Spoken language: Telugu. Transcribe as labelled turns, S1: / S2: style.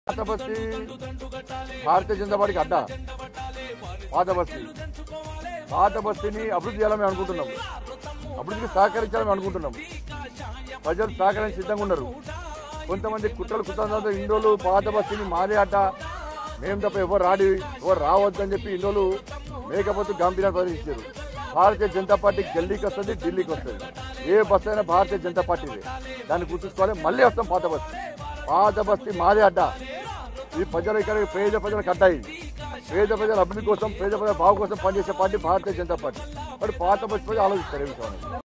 S1: పాత బస్తీ భారతీయ జనతా పార్టీకి అడ్డా పాత బస్తీ పాత బస్తీని అభివృద్ధి చేయాలని మేము అనుకుంటున్నాం అభివృద్ధికి సహకరించాలని అనుకుంటున్నాం ప్రజలు సహకరించి సిద్ధంగా ఉన్నారు కొంతమంది కుట్రలు కుట్రలతో ఇండోలు పాత బస్తీని మాదే అడ్డ మేము తప్ప ఎవరు రాడి ఎవరు రావద్దని చెప్పి ఇండోలు మేకపోతే గంభీరంగా ప్రదర్శించారు భారతీయ జనతా పార్టీ ఢిల్లీకి వస్తుంది ఢిల్లీకి వస్తుంది ఏ బస్సు అయినా భారతీయ జనతా పార్టీదే దాన్ని గుర్తుంచుకోవాలి మళ్ళీ వస్తాం పాత బస్తీ పాత బస్తీ మాదే అడ్డ ఈ ప్రజలు ఇక్కడ పేద ప్రజలకు అడ్డాయి పేద ప్రజల అభివృద్ధి కోసం పేద ప్రజల బాగు కోసం పనిచేసే పార్టీ భారతీయ జనతా పార్టీ మరి పాత బస్తీ ప్రజలు ఆలోచిస్తారు ఏ విషయం అనేది.